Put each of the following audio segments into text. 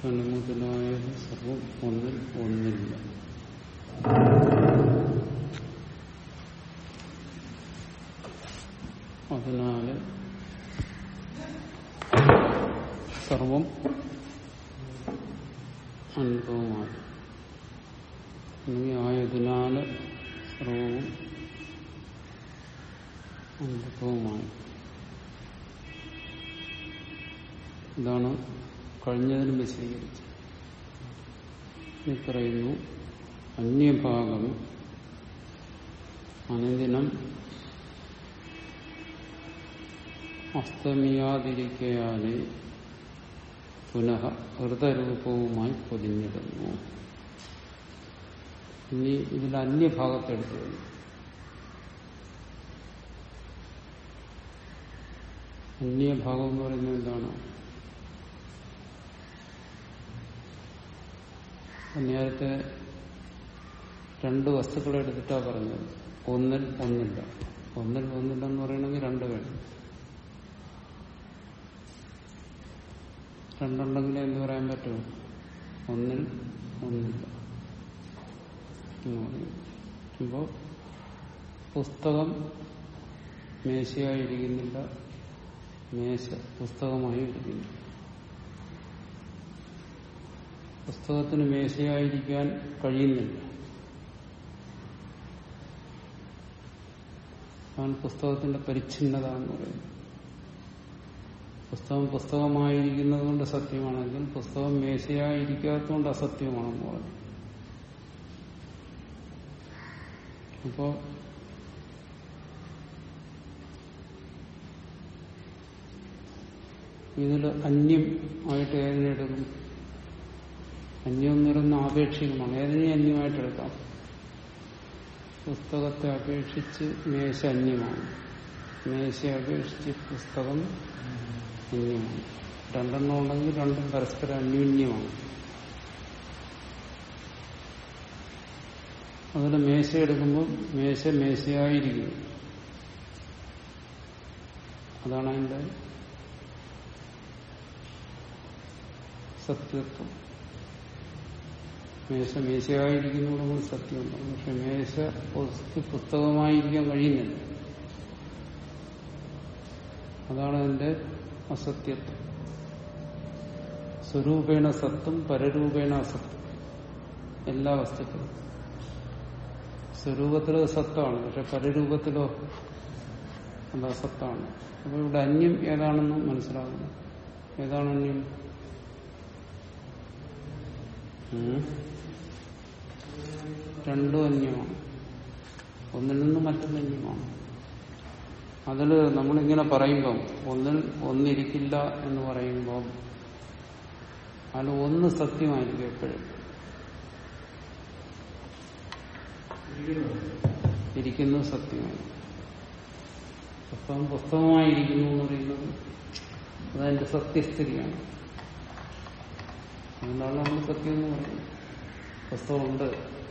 അനുമുതലായത് സർവം ഒന്നിൽ ഒന്നില്ല അതിനാല് സർവം അനുഭവമാണ് അല്ലെങ്കിൽ ആയതിനാല് സർവവും അനുഭവമായി ഇതാണ് കഴിഞ്ഞതിനും വിശദീകരിച്ചത് ഇനി പറയുന്നു അന്യഭാഗം അനുദിനം അസ്തമിയാതിരിക്കയാലെ പുനഃ ഹൃദരൂപവുമായി പൊതിഞ്ഞിടുന്നു ഇനി ഇതിൽ അന്യഭാഗത്തെടുത്തു കഴിഞ്ഞു അന്യഭാഗം എന്ന് പറയുന്നത് എന്താണ് നേരത്തെ രണ്ട് വസ്തുക്കളെ എടുത്തിട്ടാ പറഞ്ഞത് ഒന്നിൽ ഒന്നില്ല ഒന്നിൽ ഒന്നില്ല എന്ന് പറയണമെങ്കിൽ രണ്ട് വേണം രണ്ടുണ്ടെങ്കിലേ എന്ത് പറയാൻ പറ്റുമോ ഒന്നിൽ ഒന്നില്ല എന്ന് പറയും അപ്പോ പുസ്തകം മേശയായിരിക്കുന്നില്ല മേശ പുസ്തകമായി ഇരിക്കുന്നു പുസ്തകത്തിന് മേശയായിരിക്കാൻ കഴിയുന്നില്ല അതാണ് പുസ്തകത്തിന്റെ പരിച്ഛിന്നത എന്ന് പറയുന്നത് പുസ്തകം പുസ്തകമായിരിക്കുന്നത് കൊണ്ട് സത്യമാണെങ്കിൽ പുസ്തകം മേശയായിരിക്കാത്തതുകൊണ്ട് അസത്യമാണെന്ന് പറഞ്ഞു അപ്പോ ഇതിൽ അന്യം ആയിട്ട് ഏതിനെടുക്കും അന്യം എന്ന് പറയുന്ന ആപേക്ഷികമാണ് ഏതിനെയും അന്യമായിട്ട് എടുക്കാം പുസ്തകത്തെ അപേക്ഷിച്ച് മേശ അന്യമാണ് മേശയെ അപേക്ഷിച്ച് പുസ്തകം അന്യമാണ് രണ്ടെണ്ണം ഉണ്ടെങ്കിൽ രണ്ടും പരസ്പരം അന്യോന്യമാണ് അതിൽ മേശ എടുക്കുമ്പോൾ മേശ മേശയായിരിക്കും അതാണ് അതിന്റെ സത്യത്വം മേശ മേശയായിരിക്കുന്നതോടുകൂടി സത്യമുണ്ടാകും പക്ഷെ മേശ പുസ്തകമായിരിക്കാൻ കഴിയുന്നില്ല അതാണ് അതിന്റെ അസത്യത്വം സ്വരൂപേണ സത്വം പരരൂപേണ അസത്വം എല്ലാ വസ്തുക്കളും സ്വരൂപത്തിലോ സത്വമാണ് പക്ഷെ പരരൂപത്തിലോ അത് അസത്താണ് അപ്പൊ ഇവിടെ അന്യം ഏതാണെന്ന് മനസ്സിലാകുന്നു ഏതാണ് അന്യം രണ്ടും അന്യമാണ് ഒന്നിൽ നിന്ന് മറ്റൊന്ന് അന്യമാണ് അതിൽ നമ്മളിങ്ങനെ പറയുമ്പം ഒന്നിൽ ഒന്നിരിക്കില്ല എന്ന് പറയുമ്പം അതിൽ ഒന്ന് സത്യമായിരിക്കും എപ്പോഴും ഇരിക്കുന്നത് സത്യമായി പുസ്തകം പുസ്തകമായിരിക്കുന്നു എന്ന് പറയുന്നത് അതതിന്റെ സത്യസ്ഥിതിയാണ് അതുകൊണ്ടാണ് നമ്മൾ സത്യം എന്ന് പറയുന്നത് പുസ്തകമുണ്ട്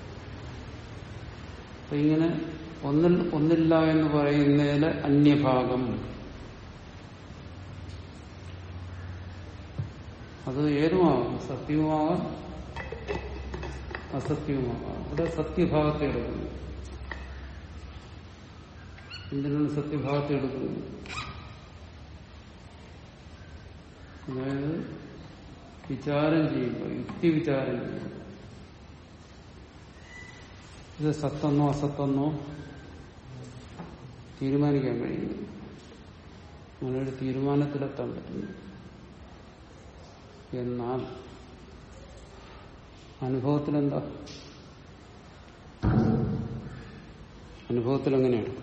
അപ്പൊ ഇങ്ങനെ ഒന്നിൽ ഒന്നില്ല എന്ന് പറയുന്നതിന് അന്യഭാഗം അത് ഏതുമാകാം സത്യവുമാകാം അസത്യവുമാകാം ഇവിടെ സത്യഭാഗത്തെ എടുക്കുന്നു എന്തിനാണ് സത്യഭാഗത്തെ എടുക്കുന്നത് അതായത് വിചാരം ചെയ്യുമ്പോൾ യുക്തി വിചാരം ചെയ്യുമ്പോൾ ഇത് സത്തെന്നോ അസത്തെന്നോ തീരുമാനിക്കാൻ കഴിയുന്നു അങ്ങനൊരു തീരുമാനത്തിലെത്താൻ പറ്റുന്നു എന്നാൽ അനുഭവത്തിൽ എന്താ അനുഭവത്തിൽ എങ്ങനെയാണ്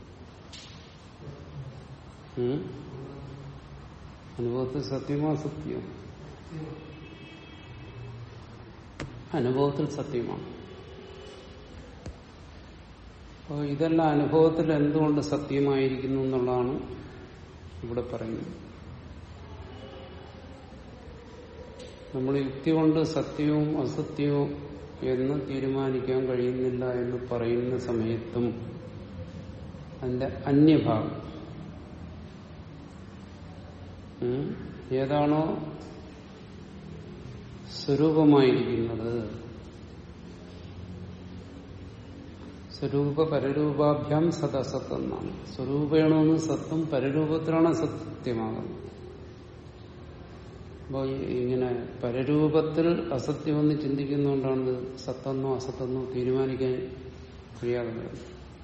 അനുഭവത്തിൽ സത്യമോ അസത്യമോ അനുഭവത്തിൽ സത്യമാണ് അപ്പോൾ ഇതെല്ലാം അനുഭവത്തിൽ എന്തുകൊണ്ട് സത്യമായിരിക്കുന്നു എന്നുള്ളതാണ് ഇവിടെ പറയുന്നത് നമ്മൾ യുക്തി കൊണ്ട് സത്യവും അസത്യവും എന്ന് തീരുമാനിക്കാൻ കഴിയുന്നില്ല എന്ന് പറയുന്ന സമയത്തും അതിന്റെ അന്യഭാഗം ഉം, ഏതാണോ സ്വരൂപമായിരിക്കുന്നത് സ്വരൂപ പരരൂപാഭ്യാം സദസത്ത് എന്നാണ് സ്വരൂപേണമെന്ന് സത്വം പരരൂപത്തിലാണ് സത്യമാകുന്നത് അപ്പോൾ ഇങ്ങനെ പരരൂപത്തിൽ അസത്യമെന്ന് ചിന്തിക്കുന്നതുകൊണ്ടാണ് ഇത് സത്തെന്നോ അസത്തെന്നോ തീരുമാനിക്കാൻ കഴിയാതെ വരുന്നത്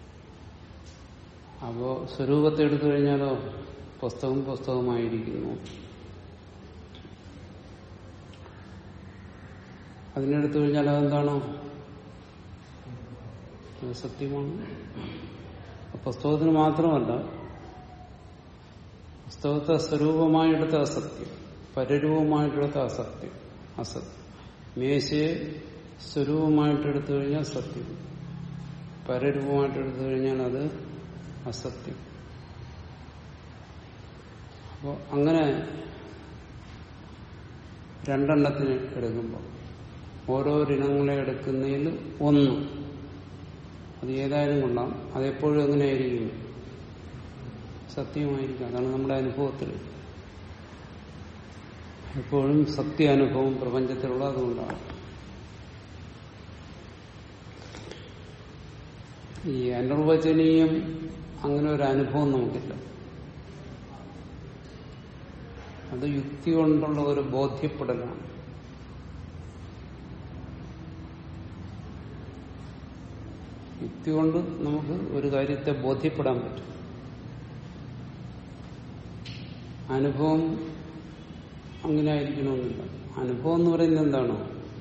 അപ്പോ സ്വരൂപത്തെ എടുത്തു കഴിഞ്ഞാലോ പുസ്തകം പുസ്തകമായിരിക്കുന്നു അതിനെടുത്തു കഴിഞ്ഞാൽ അതെന്താണോ അത് സത്യമാണ് പുസ്തകത്തിന് മാത്രമല്ല പുസ്തകത്തെ സ്വരൂപമായെടുത്ത അസത്യം പരരൂപമായിട്ടെടുത്ത അസത്യം അസത്യം മേശയെ സ്വരൂപമായിട്ടെടുത്തു കഴിഞ്ഞാൽ സത്യം പരരൂപമായിട്ടെടുത്തു കഴിഞ്ഞാൽ അത് അസത്യം അപ്പോൾ അങ്ങനെ രണ്ടെണ്ണത്തിന് എടുക്കുമ്പോൾ ഓരോരിനങ്ങളെ എടുക്കുന്നതിൽ ഒന്ന് അത് ഏതായാലും കൊള്ളാം അതെപ്പോഴും എങ്ങനെയായിരിക്കും സത്യമായിരിക്കും അതാണ് നമ്മുടെ അനുഭവത്തിൽ എപ്പോഴും സത്യ അനുഭവം പ്രപഞ്ചത്തിലുള്ള അതുകൊണ്ടാണ് ഈ അനിർവചനീയം അങ്ങനെ ഒരു അനുഭവം നമുക്കില്ല അത് യുക്തി കൊണ്ടുള്ള ഒരു ബോധ്യപ്പെടലാണ് യുക്തി കൊണ്ട് നമുക്ക് ഒരു കാര്യത്തെ ബോധ്യപ്പെടാൻ പറ്റും അനുഭവം അങ്ങനെ ആയിരിക്കണമെന്നില്ല അനുഭവം എന്ന് പറയുന്നത് എന്താണോ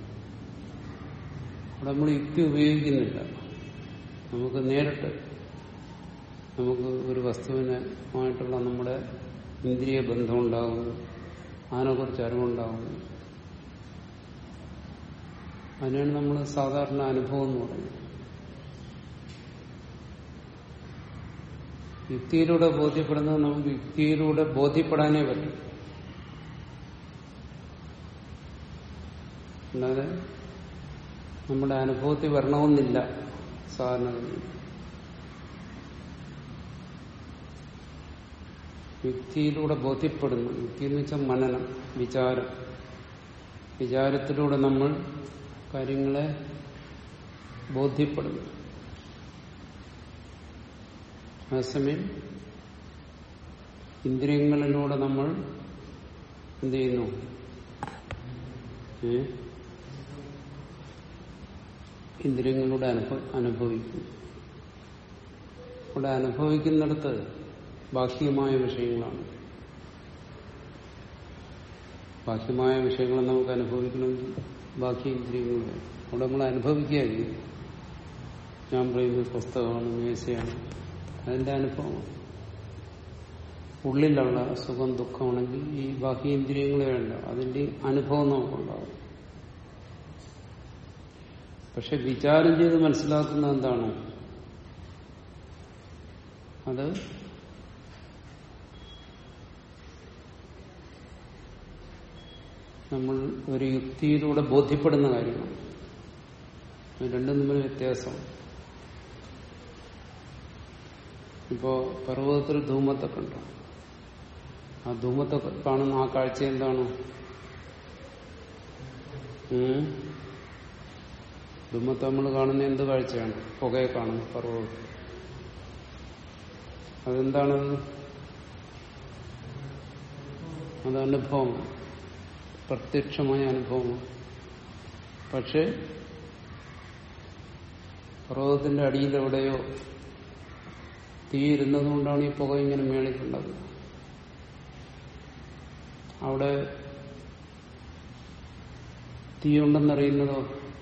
അവിടെ നമ്മൾ യുക്തി ഉപയോഗിക്കുന്നില്ല നമുക്ക് നേരിട്ട് നമുക്ക് ഒരു വസ്തുവിനുമായിട്ടുള്ള നമ്മുടെ ഇന്ദ്രിയ ബന്ധം ഉണ്ടാകുന്നു അതിനെക്കുറിച്ച് അറിവുണ്ടാകുന്നു അതിനാണ് നമ്മൾ സാധാരണ അനുഭവം എന്ന് പറയുന്നത് യുക്തിയിലൂടെ ബോധ്യപ്പെടുന്നത് നമുക്ക് യുക്തിയിലൂടെ ബോധ്യപ്പെടാനേ പറ്റും അല്ലാതെ നമ്മുടെ അനുഭവത്തിൽ വരണമെന്നില്ല സാധാരണ യുക്തിയിലൂടെ ബോധ്യപ്പെടുന്നു യുക്തി എന്ന് വെച്ചാൽ മനനം വിചാരം വിചാരത്തിലൂടെ നമ്മൾ കാര്യങ്ങളെ ബോധ്യപ്പെടുന്നു അതേസമയം ഇന്ദ്രിയങ്ങളിലൂടെ നമ്മൾ എന്ത് ചെയ്യുന്നു ഏ ഇന്ദ്രിയങ്ങളിലൂടെ അനുഭവ അനുഭവിക്കുന്നു ഇവിടെ അനുഭവിക്കുന്നിടത്ത് ബാഹ്യമായ വിഷയങ്ങളാണ് ബാഹ്യമായ വിഷയങ്ങൾ നമുക്ക് അനുഭവിക്കണമെങ്കിൽ ബാഹ്യ ഇന്ദ്രിയങ്ങൾ വേണം അവിടെ നമ്മൾ അനുഭവിക്കുകയായിരിക്കും ഞാൻ പറയുന്നത് പുസ്തകമാണ് മേശയാണ് അതിന്റെ അനുഭവം ഉള്ളിലുള്ള സുഖം ദുഃഖമാണെങ്കിൽ ഈ ബാഹ്യേന്ദ്രിയങ്ങളെ വേണ്ട അതിന്റെ അനുഭവം നമുക്കുണ്ടാവും പക്ഷെ വിചാരം ചെയ്ത് മനസ്സിലാക്കുന്നത് എന്താണ് അത് നമ്മൾ ഒരു യുക്തിയിലൂടെ ബോധ്യപ്പെടുന്ന കാര്യമാണ് ഇത് രണ്ടും തമ്മിൽ വ്യത്യാസം ഇപ്പോ പർവ്വതത്തിൽ ധൂമത്തൊക്കെ ഉണ്ട് ആ ധൂമത്തൊക്കെ കാണുന്ന ആ കാഴ്ച എന്താണ് ഉം? ധൂമത്തെ നമ്മൾ കാണുന്ന എന്ത് കാഴ്ചയാണ് പുകയെ കാണുന്നു പർവ്വതത്തിൽ അതെന്താണത് അത് അനുഭവമാണ് പ്രത്യക്ഷമായ അനുഭവമാണ് പക്ഷെ പർവ്വതത്തിന്റെ അടിയിൽ എവിടെയോ തീ ഇരുന്നതുകൊണ്ടാണ് ഈ പുക ഇങ്ങനെ മേളിക്കുന്നത് അവിടെ തീയുണ്ടെന്നറിയുന്നതോ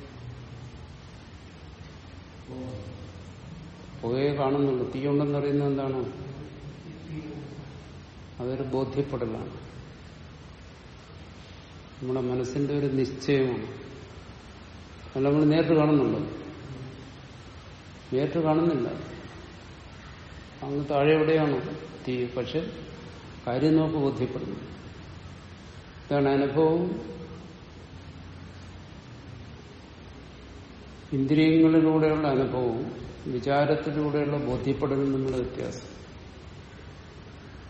പുകയെ കാണുന്നുള്ളൂ തീയുണ്ടെന്നറിയുന്നത് എന്താണ് അതൊരു ബോധ്യപ്പെടലാണ് നമ്മുടെ മനസ്സിന്റെ ഒരു നിശ്ചയമാണ് അത് നമ്മൾ നേരിട്ട് കാണുന്നുണ്ടോ നേരിട്ട് കാണുന്നില്ല അങ്ങ് താഴെ എവിടെയാണ് തീ പക്ഷെ കാര്യം നമുക്ക് ബോധ്യപ്പെടുന്നു ഇതാണ് അനുഭവം ഇന്ദ്രിയങ്ങളിലൂടെയുള്ള അനുഭവവും വിചാരത്തിലൂടെയുള്ള ബോധ്യപ്പെടലും തമ്മിലുള്ള വ്യത്യാസം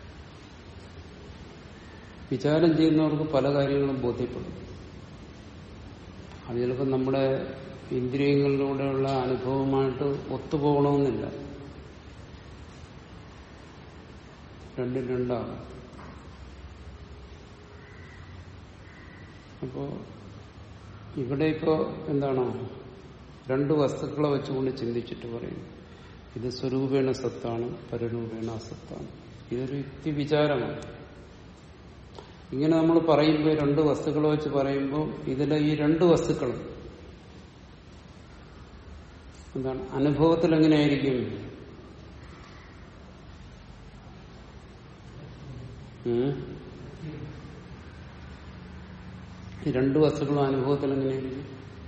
വിചാരം ചെയ്യുന്നവർക്ക് പല കാര്യങ്ങളും ബോധ്യപ്പെടും അത് ചിലപ്പോൾ നമ്മുടെ ഇന്ദ്രിയങ്ങളിലൂടെയുള്ള അനുഭവമായിട്ട് ഒത്തുപോകണമെന്നില്ല രണ്ടും രണ്ടാകും അപ്പോ ഇവിടെ ഇപ്പോ എന്താണോ രണ്ട് വസ്തുക്കളെ വെച്ചുകൊണ്ട് ചിന്തിച്ചിട്ട് പറയും ഇത് സ്വരൂപേണ സത്താണ് പരരൂപേണ അസത്താണ് ഇതൊരു യുക്തി വിചാരമാണ് ഇങ്ങനെ നമ്മൾ പറയുമ്പോൾ രണ്ട് വസ്തുക്കളെ വെച്ച് പറയുമ്പോൾ ഇതിലെ ഈ രണ്ട് വസ്തുക്കളും എന്താണ് അനുഭവത്തിൽ എങ്ങനെയായിരിക്കും ഉം? ഈ രണ്ട് വസ്തുക്കളും അനുഭവത്തിൽ എങ്ങനെയായിരിക്കും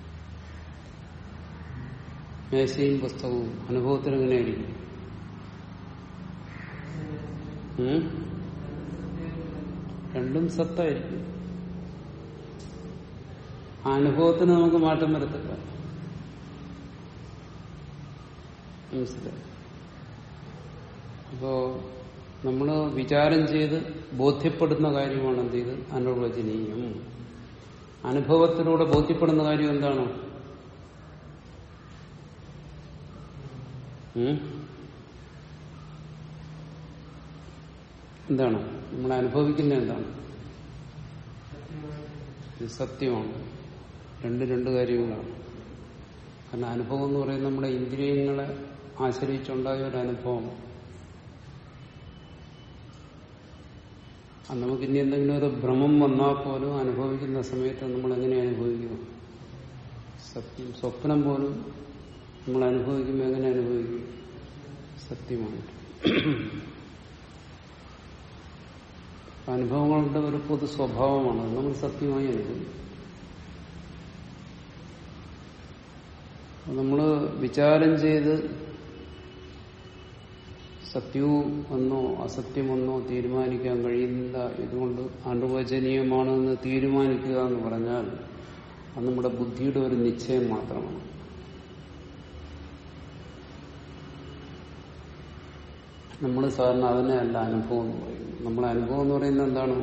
മേശയും പുസ്തകവും അനുഭവത്തിൽ എങ്ങനെയായിരിക്കും ഉം? രണ്ടും സത്തായിരിക്കും ആ അനുഭവത്തിന് നമുക്ക് മാറ്റം വരത്തില്ല മനസ്സിലായി അപ്പോ നമ്മള് വിചാരം ചെയ്ത് ബോധ്യപ്പെടുന്ന കാര്യമാണ് എന്ത് ചെയ്ത് അനുവചനീയം അനുഭവത്തിലൂടെ ബോധ്യപ്പെടുന്ന കാര്യം എന്താണ് ഉം? എന്താണ് നമ്മൾ അനുഭവിക്കുന്ന എന്താണ് ഇത് സത്യമാണ് രണ്ട് രണ്ട് കാര്യങ്ങളാണ് കാരണം അനുഭവം എന്ന് പറയുന്നത് നമ്മുടെ ഇന്ദ്രിയങ്ങളെ ആശ്രയിച്ചുണ്ടായ ഒരു അനുഭവം അത് നമുക്ക് ഇനി എന്തെങ്കിലും ഒരു ഭ്രമം വന്നാൽ പോലും അനുഭവിക്കുന്ന സമയത്ത് നമ്മൾ എങ്ങനെ അനുഭവിക്കുന്നു സത്യം സ്വപ്നം പോലും നമ്മൾ അനുഭവിക്കുമ്പോൾ എങ്ങനെ അനുഭവിക്കും സത്യമായിട്ട് അനുഭവങ്ങളുടെ ഒരു പൊതു സ്വഭാവമാണ് അത് നമ്മൾ സത്യമായി അനുഭവിക്കും നമ്മൾ വിചാരം ചെയ്ത് സത്യവും എന്നോ അസത്യമെന്നോ തീരുമാനിക്കാൻ കഴിയുന്നില്ല ഇതുകൊണ്ട് അനുവചനീയമാണെന്ന് തീരുമാനിക്കുക എന്ന് പറഞ്ഞാൽ അത് നമ്മുടെ ബുദ്ധിയുടെ ഒരു നിശ്ചയം മാത്രമാണ് നമ്മൾ സാധാരണ അതിനെയല്ല അനുഭവം എന്ന് പറയുന്നത് നമ്മളെ അനുഭവം എന്ന് പറയുന്നത് എന്താണ്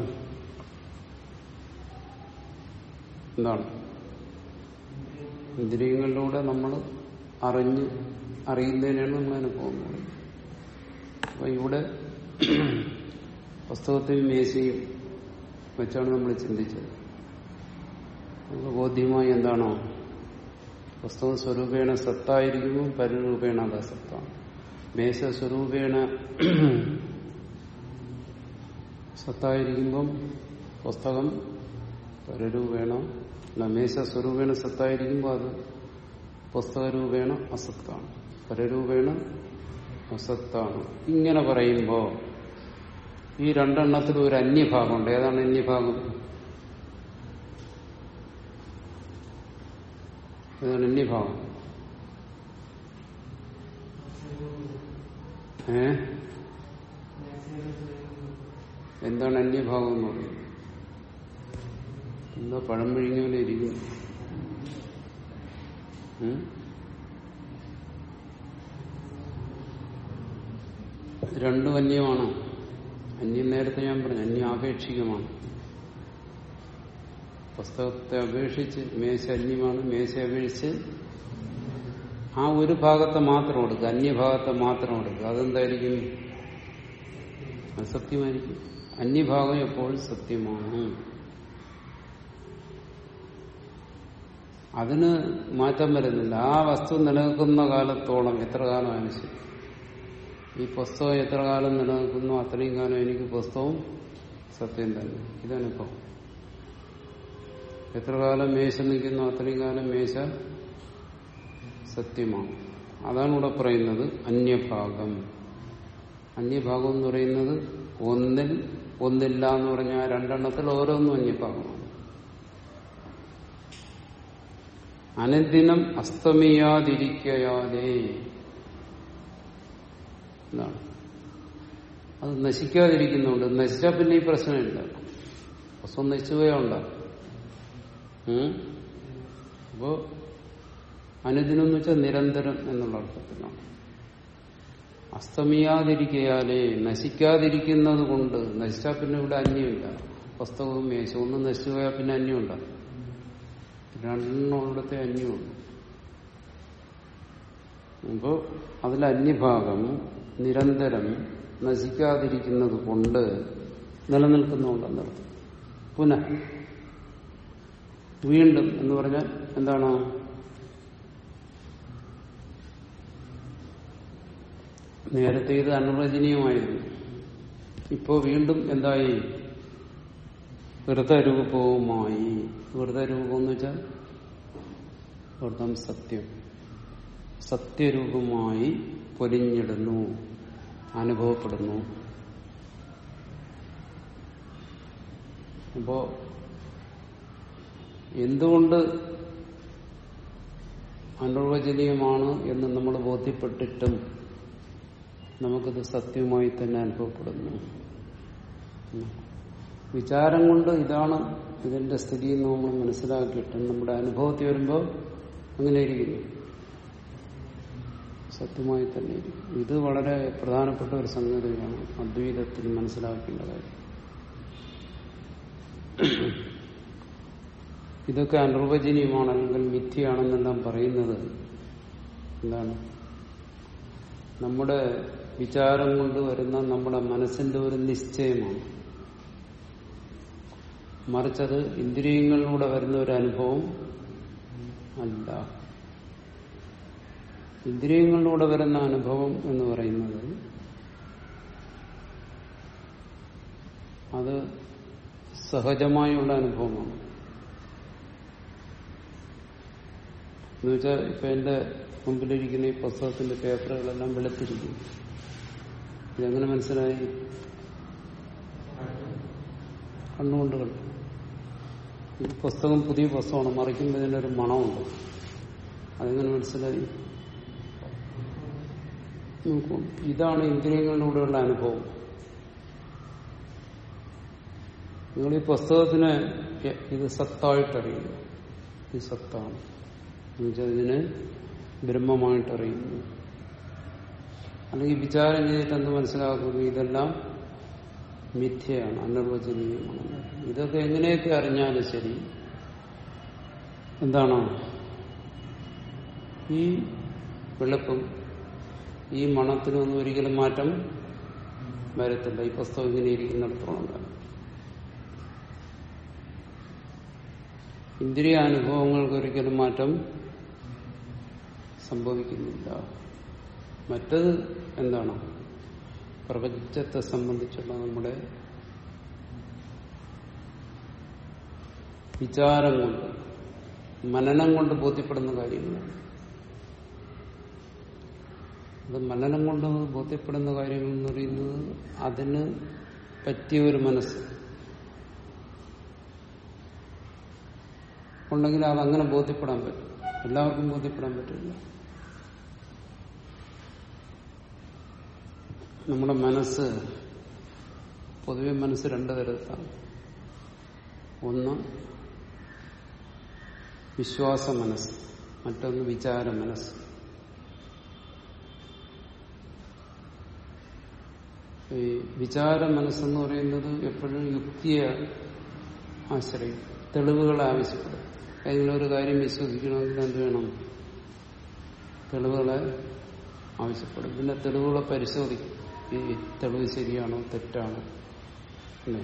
എന്താണ് ഇന്ദ്രിയങ്ങളിലൂടെ നമ്മൾ അറിഞ്ഞ് അറിയുന്നതിനാണ് നമ്മൾ അനുഭവം എന്ന് പറയുന്നത് അപ്പൊ ഇവിടെ പുസ്തകത്തെയും മേശയും വെച്ചാണ് നമ്മൾ ചിന്തിച്ചത് നമുക്ക് ബോധ്യമായി എന്താണോ പുസ്തകം സ്വരൂപേണ സത്തായിരിക്കുമ്പോൾ പരിരൂപേണ അത് അസത്താണ് മേശ സ്വരൂപേണ സത്തായിരിക്കുമ്പം പുസ്തകം പരരൂപേണ അല്ല മേശ സ്വരൂപേണ സത്തായിരിക്കുമ്പോൾ അത് പുസ്തകരൂപേണ അസത്താണ് പരരൂപേണ അസത്താണ് ഇങ്ങനെ പറയുമ്പോൾ ഈ രണ്ടെണ്ണത്തിൽ ഒരു അന്യഭാഗമുണ്ട് ഏതാണ് അന്യഭാഗം ഏതാണ് അന്യഭാഗം ഏ എന്താണ് അന്യഭാഗം എന്ന് പറയുന്നത് എന്താ പഴം വിഴുങ്ങിയ പോലെ ഇരിക്കുന്നു ഉം? രണ്ടും അന്യമാണ് അന്യം നേരത്തെ ഞാൻ പറഞ്ഞു അന്യം ആപേക്ഷികമാണ് പുസ്തകത്തെ അപേക്ഷിച്ച് മേശ അന്യമാണ് മേശ അപേക്ഷിച്ച് ആ ഒരു ഭാഗത്തെ മാത്രം എടുക്കുക അന്യഭാഗത്തെ മാത്രം എടുക്കുക അതെന്തായിരിക്കും അത് സത്യമായിരിക്കും അന്യഭാഗം എപ്പോഴും സത്യമാണ് അതിന് മാറ്റം വരുന്നില്ല ആ വസ്തു നിലനിൽക്കുന്ന കാലത്തോളം എത്ര കാലമായാലും ശരി ഈ പുസ്തകം എത്ര കാലം നിലനിൽക്കുന്നു അത്രയും കാലം എനിക്ക് പുസ്തകവും സത്യം തന്നെ ഇതനുഭവം എത്ര കാലം മേശ നിൽക്കുന്നു അത്രയും കാലം മേശ സത്യമാണ് അതാണ് ഇവിടെ പറയുന്നത് അന്യഭാഗം അന്യഭാഗം എന്ന് പറയുന്നത് ഒന്നിൽ ഒന്നില്ല എന്ന് പറഞ്ഞാൽ രണ്ടെണ്ണത്തിൽ ഓരോന്നും അന്യഭാഗമാണ് അനന്തിനം അസ്തമിയാതിരിക്കയാതെ എന്നാണ് അത് നശിക്കാതിരിക്കുന്നുണ്ട് നശിച്ചാൽ പിന്നെ ഈ പ്രശ്നമില്ല വസ്തു നശിച്ചു പോയാ ഉണ്ടാകും അപ്പോ അനുദിനം എന്ന് വെച്ചാൽ നിരന്തരം എന്നുള്ള അർത്ഥത്തിലാണ് അസ്തമിയാതിരിക്കയാലേ നശിക്കാതിരിക്കുന്നത് കൊണ്ട് നശിച്ചാൽ പിന്നെ ഇവിടെ അന്യമില്ല പുസ്തകവും മേശവും ഒന്നും നശിച്ചു പോയാൽ പിന്നെ അന്യമുണ്ടാകും രണ്ടെണ്ണത്തെ അന്യമുണ്ട് അപ്പോ അതിൽ അന്യഭാഗം നിരന്തരം നശിക്കാതിരിക്കുന്നത് കൊണ്ട് നിലനിൽക്കുന്നുണ്ടെന്നർത്ഥം പുനഃ വീണ്ടും എന്ന് പറഞ്ഞാൽ എന്താണ് നേരത്തെ ഇത് അനിർവചനീയമായിരുന്നു ഇപ്പോ വീണ്ടും എന്തായി വൃതരൂപവുമായി വൃതരൂപം എന്ന് വെച്ചാൽ വൃതം സത്യം സത്യരൂപമായി പൊലിഞ്ഞിടുന്നു അനുഭവപ്പെടുന്നു അപ്പോ എന്തുകൊണ്ട് അനിർവചനീയമാണ് എന്ന് നമ്മൾ ബോധ്യപ്പെട്ടിട്ടും നമുക്കത് സത്യമായി തന്നെ അനുഭവപ്പെടുന്നു വിചാരം കൊണ്ട് ഇതാണ് ഇതിന്റെ സ്ഥിതി എന്ന് നമ്മൾ മനസ്സിലാക്കിയിട്ട് നമ്മുടെ അനുഭവത്തിൽ വരുമ്പോൾ അങ്ങനെ ഇരിക്കുന്നു സത്യമായി തന്നെ ഇരിക്കും ഇത് വളരെ പ്രധാനപ്പെട്ട ഒരു സംഗതിയാണ് അദ്വൈതത്തിൽ മനസ്സിലാക്കേണ്ട കാര്യം ഇതൊക്കെ അനിർവചനീയമാണ് അല്ലെങ്കിൽ മിഥ്യയാണെന്നെല്ലാം പറയുന്നത് എന്താണ് നമ്മുടെ വിചാരം കൊണ്ട് വരുന്ന നമ്മുടെ മനസ്സിന്റെ ഒരു നിശ്ചയമാണ് മറിച്ചത് ഇന്ദ്രിയങ്ങളിലൂടെ വരുന്ന ഒരു അനുഭവം അല്ല ഇന്ദ്രിയങ്ങളിലൂടെ വരുന്ന അനുഭവം എന്ന് പറയുന്നത് അത് സഹജമായുള്ള അനുഭവമാണ് എന്നുവെച്ചാൽ ഇപ്പൊ എന്റെ മുമ്പിലിരിക്കുന്ന ഈ പുസ്തകത്തിന്റെ പേപ്പറുകളെല്ലാം വെളുത്തിരിക്കും ഇതെങ്ങനെ മനസ്സിലായി കണ്ണുകൊണ്ട് കണ്ടു ഈ പുസ്തകം പുതിയ പുസ്തകമാണ് മറിക്കുമ്പോൾ ഇതിനൊരു മണമുണ്ട് അതെങ്ങനെ മനസ്സിലായി നോക്കൂ ഇതാണ് ഇന്ദ്രിയങ്ങളിലൂടെയുള്ള അനുഭവം നിങ്ങൾ ഈ പുസ്തകത്തിന് ഇത് സത്തായിട്ടറിയുന്നു ഇത് സത്താണ് എന്നുവെച്ചാൽ ഇതിനെ ബ്രഹ്മമായിട്ടറിയുന്നു അല്ലെങ്കിൽ വിചാരം ചെയ്തിട്ട് എന്ത് മനസ്സിലാക്കുന്നു ഇതെല്ലാം മിഥ്യയാണ് അനിർവചനീയമാണ് ഇതൊക്കെ എങ്ങനെയൊക്കെ അറിഞ്ഞാലും ശരി എന്താണ് ഈ വെളുപ്പും ഈ മണത്തിനൊന്നും ഒരിക്കലും മാറ്റം വരത്തില്ല ഈ പുസ്തകം ഇങ്ങനെ ഇരിക്കുന്നിടത്തോളം കാലം ഇന്ദ്രിയ അനുഭവങ്ങൾക്ക് ഒരിക്കലും മാറ്റം സംഭവിക്കുന്നില്ല മറ്റത് എന്താണ് പ്രപഞ്ചത്തെ സംബന്ധിച്ചുള്ള നമ്മുടെ വിചാരം കൊണ്ട് മനനം കൊണ്ട് ബോധ്യപ്പെടുന്ന കാര്യങ്ങളാണ് അത് മനനം കൊണ്ട് ബോധ്യപ്പെടുന്ന കാര്യങ്ങൾ എന്ന് പറയുന്നത് അതിന് പറ്റിയ ഒരു മനസ്സ് ഉണ്ടെങ്കിൽ അതങ്ങനെ ബോധ്യപ്പെടാൻ പറ്റും എല്ലാവർക്കും ബോധ്യപ്പെടാൻ പറ്റില്ല നമ്മുടെ മനസ്സ് പൊതുവെ മനസ്സ് രണ്ട് തരത്തിലാണ് ഒന്ന് വിശ്വാസ മനസ്സ് മറ്റൊന്ന് വിചാര മനസ്സ് ഈ വിചാര മനസ്സെന്ന് പറയുന്നത് എപ്പോഴും യുക്തിയെ ആശ്രയിക്കും തെളിവുകളെ ആവശ്യപ്പെടും ഏതെങ്കിലും ഒരു കാര്യം വിശ്വസിക്കണമെങ്കിൽ എന്ത് വേണം തെളിവുകളെ ആവശ്യപ്പെടും പിന്നെ തെളിവുകളെ പരിശോധിക്കും ഈ തെളിവ് ശരിയാണോ തെറ്റാണോ അല്ലേ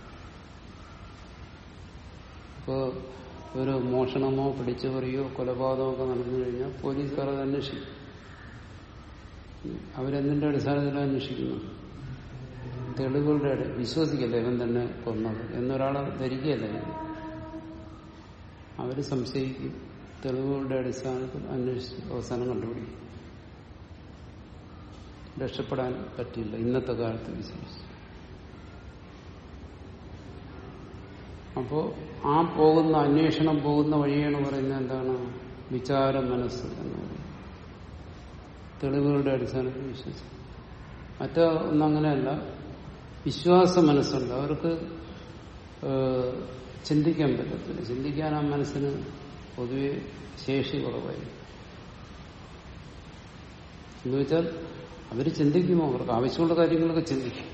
ഇപ്പോ ഒരു മോഷണമോ പിടിച്ചു പറയോ കൊലപാതകമോ നടന്നു കഴിഞ്ഞാൽ പോലീസുകാർ അത് അന്വേഷിക്കും അവരെന്തിന്റെ അടിസ്ഥാനത്തിൽ അന്വേഷിക്കുന്നു തെളിവുകളുടെ വിശ്വസിക്കല്ലേ ഇവൻ തന്നെ കൊന്നത് എന്നൊരാളെ ധരിക്കുകയല്ലേ അവര് സംശയിക്കും തെളിവുകളുടെ അടിസ്ഥാനത്തിൽ അന്വേഷിച്ച് അവസാനം കണ്ടുപിടിക്കും രക്ഷപ്പെടാൻ പറ്റില്ല ഇന്നത്തെ കാലത്ത് വിശേഷിച്ച് അപ്പോ ആ പോകുന്ന അന്വേഷണം പോകുന്ന വഴിയാണ് പറയുന്നത് എന്താണ് വിചാര മനസ്സ് എന്ന് പറയുന്നത് തെളിവുകളുടെ അടിസ്ഥാനത്തിൽ വിശ്വസിക്കും മറ്റോ ഒന്നങ്ങനെയല്ല വിശ്വാസ മനസ്സുണ്ട് അവർക്ക് ചിന്തിക്കാൻ പറ്റത്തില്ല ചിന്തിക്കാൻ ആ മനസ്സിന് പൊതുവെ ശേഷി കുറവായി എന്ന് വെച്ചാൽ അവർ ചിന്തിക്കുമോ അവർക്ക് ആവശ്യമുള്ള കാര്യങ്ങളൊക്കെ ചിന്തിക്കും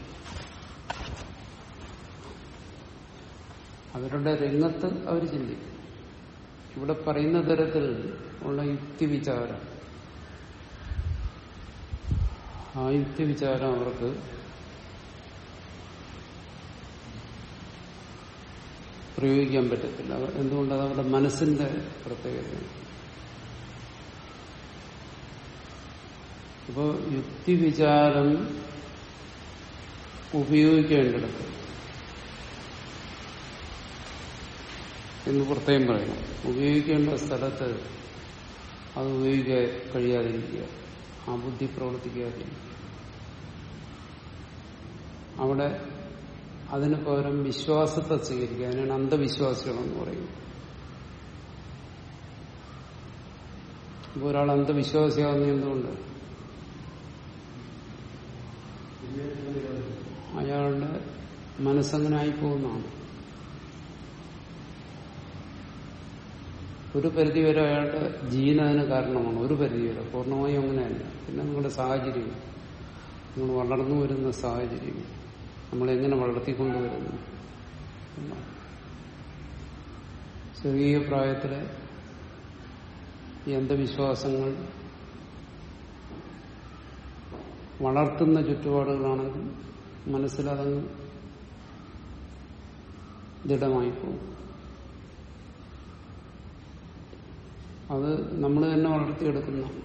അവരുടെ രംഗത്ത് അവർ ചിന്തിക്കും ഇവിടെ പറയുന്ന തരത്തിൽ ഉള്ള യുക്തിവിചാരം ആ യുക്തിവിചാരം അവർക്ക് പ്രയോഗിക്കാൻ പറ്റത്തില്ല അത് എന്തുകൊണ്ട് അത് അവരുടെ മനസ്സിന്റെ പ്രത്യേകതയാണ് അപ്പോൾ യുക്തിവിചാരം ഉപയോഗിക്കേണ്ടിടത്ത് എന്ന് പ്രത്യേകം പറയണം ഉപയോഗിക്കേണ്ട സ്ഥലത്ത് അത് ഉപയോഗിക്കാൻ കഴിയാതിരിക്കുക ആ ബുദ്ധി പ്രവർത്തിക്കാതിരിക്കുക അവിടെ അതിന് പകരം വിശ്വാസത്തെ സ്വീകരിക്കുക അതിനാണ് അന്ധവിശ്വാസികളെന്ന് പറയുന്നത് ഇപ്പൊ ഒരാൾ അന്ധവിശ്വാസിയാവുന്ന എന്തുകൊണ്ട് അയാളുടെ മനസ്സങ്ങനെ ആയിപ്പോകുന്നതാണ് ഒരു പരിധിവരെ അയാളുടെ ജീൻ അതിന് കാരണമാണ് ഒരു പരിധിവരെ പൂർണ്ണമായും അങ്ങനെയല്ല പിന്നെ നിങ്ങളുടെ സാഹചര്യം നിങ്ങൾ വളർന്നു വരുന്ന സാഹചര്യം നമ്മളെങ്ങനെ വളർത്തിക്കൊണ്ടുവരുന്നു എന്നാണ്. ചെറിയ പ്രായത്തിലെ ഈ അന്ധവിശ്വാസങ്ങൾ വളർത്തുന്ന ചുറ്റുപാടുകളാണെങ്കിൽ മനസ്സിലതങ്ങ് ദൃഢമായി പോകും അത് നമ്മൾ തന്നെ വളർത്തിയെടുക്കുന്നതാണ്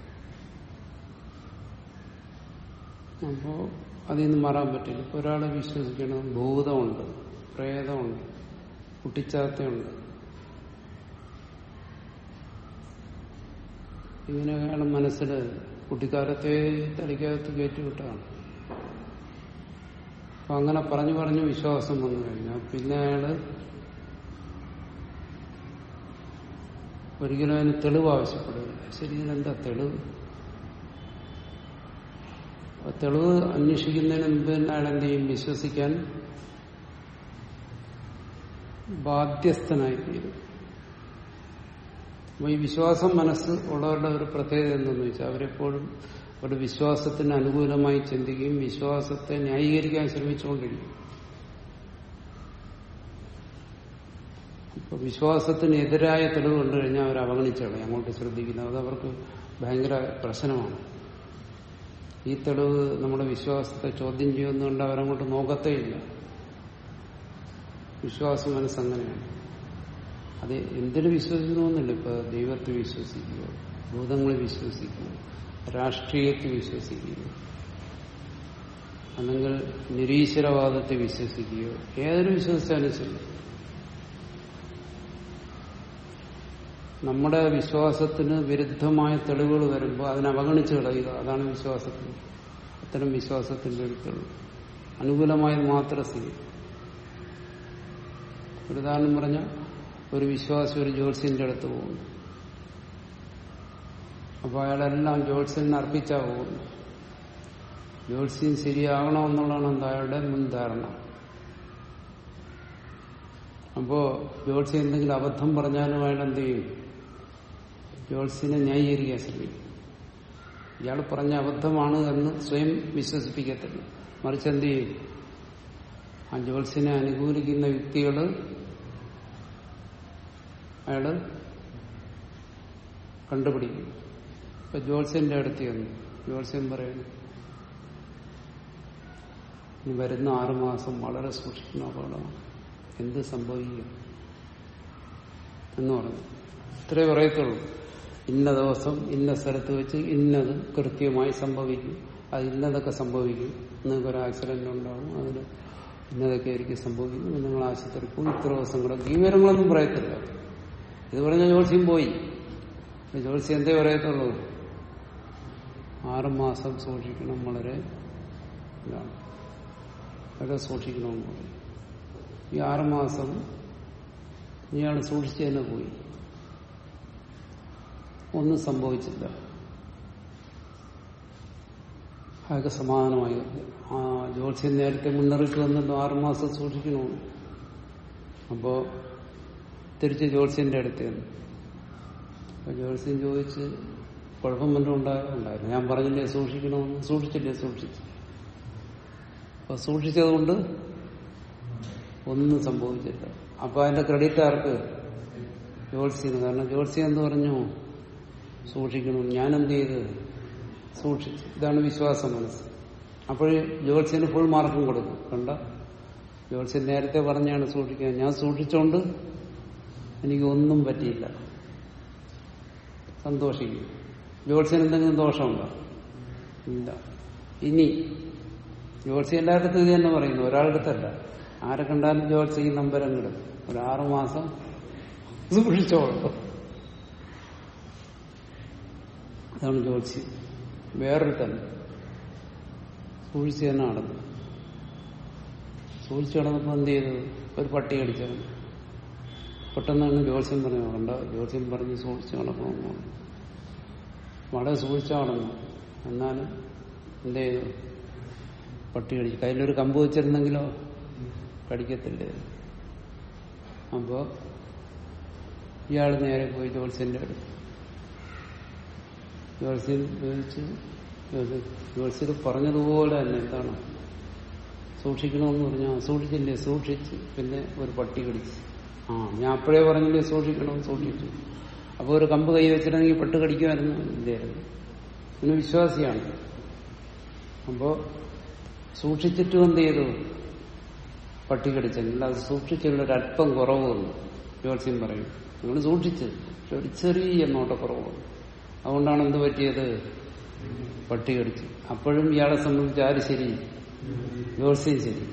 അപ്പോ അതിൽ നിന്ന് മാറാൻ പറ്റില്ല ഇപ്പൊ ഒരാളെ വിശ്വസിക്കണം ഭൂതമുണ്ട് പ്രേതമുണ്ട് കുട്ടിച്ചാത്തയുണ്ട് ഇങ്ങനെ അയാൾ മനസ്സിൽ കുട്ടിക്കാലത്തെ തലയ്ക്കകത്ത് കയറ്റിവിട്ടാണ് അപ്പൊ അങ്ങനെ പറഞ്ഞു പറഞ്ഞു വിശ്വാസം വന്നു കഴിഞ്ഞാൽ പിന്നെ അയാള് ഒരിക്കലും അതിന് തെളിവ് ആവശ്യപ്പെടുകയില്ല ശരി ഇതിനെന്താ തെളിവ് അപ്പൊ തെളിവ് അന്വേഷിക്കുന്നതിന് മുമ്പ് തന്നെ അയാൾ എന്ത് ചെയ്യും വിശ്വസിക്കാൻ ബാധ്യസ്ഥനായി തീരും അപ്പൊ ഈ വിശ്വാസം മനസ്സ് ഉള്ളവരുടെ ഒരു പ്രത്യേകത എന്തെന്ന് വെച്ചാൽ അവരെപ്പോഴും അവരുടെ വിശ്വാസത്തിന് അനുകൂലമായി ചിന്തിക്കുകയും വിശ്വാസത്തെ ന്യായീകരിക്കാൻ ശ്രമിച്ചുകൊണ്ടിരിക്കും ഇപ്പൊ വിശ്വാസത്തിന് എതിരായ തെളിവ് കണ്ടു കഴിഞ്ഞാൽ അവർ അവഗണിച്ചാണ് അങ്ങോട്ട് ശ്രദ്ധിക്കുന്നത് അത് അവർക്ക് ഭയങ്കര പ്രശ്നമാണ് ഈ തെളിവ് നമ്മുടെ വിശ്വാസത്തെ ചോദ്യം ചെയ്യുന്നുണ്ട് അവരങ്ങോട്ട് നോക്കത്തേയില്ല വിശ്വാസം മനസ്സങ്ങനെയാണ് അത് എന്തിനു വിശ്വസിക്കണമെന്നില്ല ഇപ്പൊ ദൈവത്തെ വിശ്വസിക്കുക ഭൂതങ്ങളെ വിശ്വസിക്കുക രാഷ്ട്രീയത്തെ വിശ്വസിക്കുക അല്ലെങ്കിൽ നിരീശ്വരവാദത്തെ വിശ്വസിക്കുകയോ ഏതൊരു വിശ്വസിച്ചാലും ശരി നമ്മുടെ വിശ്വാസത്തിന് വിരുദ്ധമായ തെളിവുകൾ വരുമ്പോൾ അതിനെ അവഗണിച്ച് കളയുക അതാണ് വിശ്വാസത്തിന് അത്തരം വിശ്വാസത്തിന്റെ ഒരു തെളിവ് അനുകൂലമായത് മാത്രം സ്വീകരിക്കും ഒരു ഉദാഹരണം പറഞ്ഞ ഒരു വിശ്വാസി ഒരു ജ്യോത്സ്യന്റെ അടുത്ത് പോകുന്നു അപ്പൊ അയാളെല്ലാം ജ്യോത്സ്യന് അർപ്പിച്ചാ പോകുന്നു ജ്യോത്സ്യം ശരിയാകണമെന്നുള്ളതാണ് എന്താ അയാളുടെ മുൻധാരണ അപ്പോ ജ്യോത്സ്യം എന്തെങ്കിലും അബദ്ധം പറഞ്ഞാലും അയാൾ എന്ത് ചെയ്യും ജ്യോത്സ്യനെ ന്യായീകരിക്കാൻ ശ്രമിക്കും ഇയാൾ പറഞ്ഞ അബദ്ധമാണ് എന്ന് സ്വയം വിശ്വസിപ്പിക്കത്തില്ല മറിച്ച് എന്ത് ചെയ്യും ആ ജ്യോത്സ്യനെ അനുകൂലിക്കുന്ന യുക്തികള് അയാള് കണ്ടുപിടിക്കും ഇപ്പൊ ജ്യോത്സ്യന്റെ അടുത്ത് ചെന്നു ജ്യോത്സ്യൻ പറയുന്നു ഇനി വരുന്ന ആറുമാസം വളരെ സൂക്ഷിക്കുന്ന അപകടമാണ് എന്ത് സംഭവിക്കും എന്ന് പറഞ്ഞു ഇത്രേ പറയത്തുള്ളൂ ഇന്ന ദിവസം ഇന്ന സ്ഥലത്ത് വെച്ച് ഇന്നത് കൃത്യമായി സംഭവിക്കും അത് ഇന്നതൊക്കെ സംഭവിക്കും നിങ്ങൾക്ക് ഒരു ആക്സിഡന്റ് ഉണ്ടാവും അതിന് ഇന്നതൊക്കെ ആയിരിക്കും സംഭവിക്കുന്നത് നിങ്ങൾ ആശുപത്രി പോകും ഇത്ര ദിവസം കൂടെ ഈ വിവരങ്ങളൊന്നും പറയത്തില്ല ഇത് പറഞ്ഞ ജോത്സ്യം പോയി ജോത്സ്യം എന്തേ പറയത്തുള്ളൂ ആറുമാസം സൂക്ഷിക്കണം വളരെ ഇതാണ് വളരെ സൂക്ഷിക്കണമെന്ന് പറയും ഈ ആറുമാസം ഇയാൾ സൂക്ഷിച്ചു തന്നെ പോയി ഒന്നും സംഭവിച്ചില്ല അയാൾക്ക് സമാധാനമായി ആ ജ്യോത്സ്യൻ നേരത്തെ മുന്നറിയിപ്പ് വന്നിട്ട് ആറുമാസം സൂക്ഷിക്കണമെന്ന് അപ്പോ തിരിച്ച് ജ്യോത്സ്യന്റെ അടുത്ത് ചെന്നു അപ്പൊ ജ്യോത്സ്യൻ ചോദിച്ച് കുഴപ്പം വല്ലതും ഉണ്ടായോ ഉണ്ടായിരുന്നു ഞാൻ പറഞ്ഞില്ലേ സൂക്ഷിക്കണമെന്ന് സൂക്ഷിച്ചില്ലേ സൂക്ഷിച്ചു അപ്പൊ സൂക്ഷിച്ചതുകൊണ്ട് ഒന്നും സംഭവിച്ചില്ല അപ്പൊ അതിന്റെ ക്രെഡിറ്റ് ആർക്ക് ജ്യോത്സ്യന് കാരണം ജ്യോത്സ്യം എന്ന് പറഞ്ഞു സൂക്ഷിക്കണം ഞാൻ എന്ത് ചെയ്ത് സൂക്ഷിച്ചു ഇതാണ് വിശ്വാസം മനസ്സ് അപ്പോൾ ജ്യോത്സ്യന് ഫുൾ മാർക്കും കൊടുക്കും കണ്ട ജ്യോത്സ്യൻ നേരത്തെ പറഞ്ഞാണ് സൂക്ഷിക്കാൻ ഞാൻ സൂക്ഷിച്ചോണ്ട് എനിക്ക് ഒന്നും പറ്റിയില്ല സന്തോഷിക്കും ജ്യോത്സ്യന് എന്തെങ്കിലും ദോഷമുണ്ടോ ഇല്ല ഇനി ജ്യോത്സ്യം എല്ലായിടത്തും ഇത് തന്നെ പറയുന്നു ഒരാളടുത്തല്ല ആരെ കണ്ടാലും ജ്യോത്സ്യം ഈ നമ്പരങ്ങളും ഒരു ആറു മാസം സൂക്ഷിച്ചോളൂ അതാണ് ജ്യോത്സ്യം വേറൊരു തന്നെ സൂക്ഷിച്ച് തന്നെ നടന്നു സൂക്ഷിച്ച് നടന്നപ്പോൾ എന്ത് ചെയ്തു ഒരു പട്ടി കടിച്ചവൻ പെട്ടെന്നാണ് ജ്യോത്സ്യം പറഞ്ഞു കണ്ട ജ്യോത്സ്യം പറഞ്ഞ് സൂക്ഷിച്ച് നടക്കണമെന്ന് പറഞ്ഞു വളരെ സൂക്ഷിച്ചാ നടന്നു എന്നാലും എന്ത് ചെയ്തു പട്ടി കടിച്ചു കയ്യിലൊരു കമ്പ് വെച്ചിരുന്നെങ്കിലോ കടിക്കത്തില്ലേ അപ്പോ ഇയാൾ നേരെ പോയി ജോത്സ്യന്റെ അടുത്ത് ജോത്സ്യൻ ചോദിച്ചു ജോത്സ്യർ പറഞ്ഞതുപോലെ തന്നെ എന്താണ് സൂക്ഷിക്കണമെന്ന് പറഞ്ഞാൽ സൂക്ഷിച്ചില്ലേ സൂക്ഷിച്ച് പിന്നെ ഒരു പട്ടി കടിച്ചു ആ ഞാൻ അപ്പോഴേ പറഞ്ഞില്ലേ സൂക്ഷിക്കണം സൂക്ഷിച്ചു അപ്പോൾ ഒരു കമ്പ് കൈ വെച്ചിട്ടുണ്ടെങ്കിൽ പെട്ട് കടിക്കുമായിരുന്നു ഇല്ലായിരുന്നു പിന്നെ വിശ്വാസിയാണ് അപ്പോ സൂക്ഷിച്ചിട്ടും എന്ത് ചെയ്തു പട്ടി കടിച്ചെങ്കിൽ അത് സൂക്ഷിച്ചുള്ളൊരല്പം കുറവ് വന്നു ജ്യോത്സ്യം പറയും നിങ്ങൾ സൂക്ഷിച്ച് പക്ഷെ ഒരു ചെറിയ നോട്ടക്കുറവ് വന്നു അതുകൊണ്ടാണ് എന്ത് പറ്റിയത് പട്ടി കടിച്ചു അപ്പോഴും ഇയാളെ സംബന്ധിച്ച് ആര് ശരി ജ്യോത്സ്യം ശരി